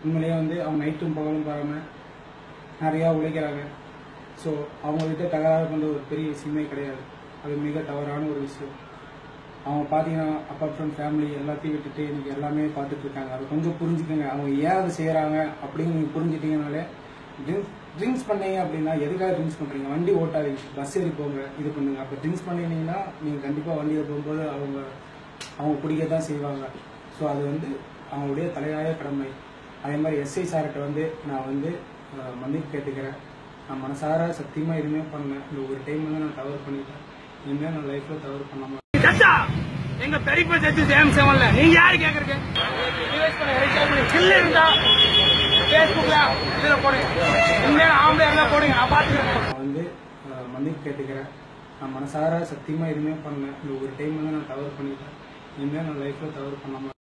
உண்மையிலேயே வந்து அவங்க நைட்டும் பகலும் பாருங்கள் நிறையா உழைக்கிறாங்க ஸோ அவங்கக்கிட்ட தகராறு பண்ணுற ஒரு பெரிய விஷயமே கிடையாது அது மிக தவறான ஒரு விஷயம் அவங்க பார்த்தீங்கன்னா அப்பார்ட் ஃப்ரம் ஃபேமிலி எல்லாத்தையும் விட்டுட்டு இன்னைக்கு எல்லாமே பார்த்துட்டு இருக்காங்க அதை கொஞ்சம் புரிஞ்சுக்கோங்க அவங்க ஏன் அதை செய்கிறாங்க அப்படின்னு நீங்கள் புரிஞ்சுட்டீங்கனாலே ட்ரிங்க்ஸ் ட்ரிங்க்ஸ் பண்ணீங்க அப்படின்னா எதுக்காக ட்ரிங்க்ஸ் பண்ணுறீங்க வண்டி ஓட்டாதீங்க பஸ் ஏறி போங்க இது பண்ணுங்க அப்போ ட்ரிங்க்ஸ் பண்ணினீங்கன்னா நீங்கள் கண்டிப்பாக வண்டியில் போகும்போது அவங்க அவங்க குடிக்க தான் செய்வாங்க ஸோ அது வந்து அவங்களுடைய தலையாய கடமை அதே மாதிரி எஸ்ஐ சார்கிட்ட வந்து நான் வந்து அஹ், மன்னிப்பு கேட்டுக்கிறேன் நான் மனசார சத்தியமாக எதுவுமே பண்ணேன் இந்த ஒரு டைம் வந்து நான் தவறு பண்ணிட்டேன் இனிமேல் நான் லைஃப்பில் தவறு பண்ணாமல் சச்சா எங்க பெரியப்பா சச்சு சேம் செவன்ல நீங்க யாரு கேக்குறீங்க கில்லு இருந்தா பேஸ்புக்ல இதுல போடுங்க உண்மையான ஆம்பளை இருந்தா போடுங்க நான் பாத்துக்கிறேன் நான் வந்து அஹ், மன்னிப்பு கேட்டுக்கிறேன் நான் மனசார சத்தியமாக எதுவுமே பண்ணேன் இந்த ஒரு டைம் வந்து நான் தவறு பண்ணிட்டேன் இனிமேல் நான் லைஃப்பில் தவறு பண்ணாமல்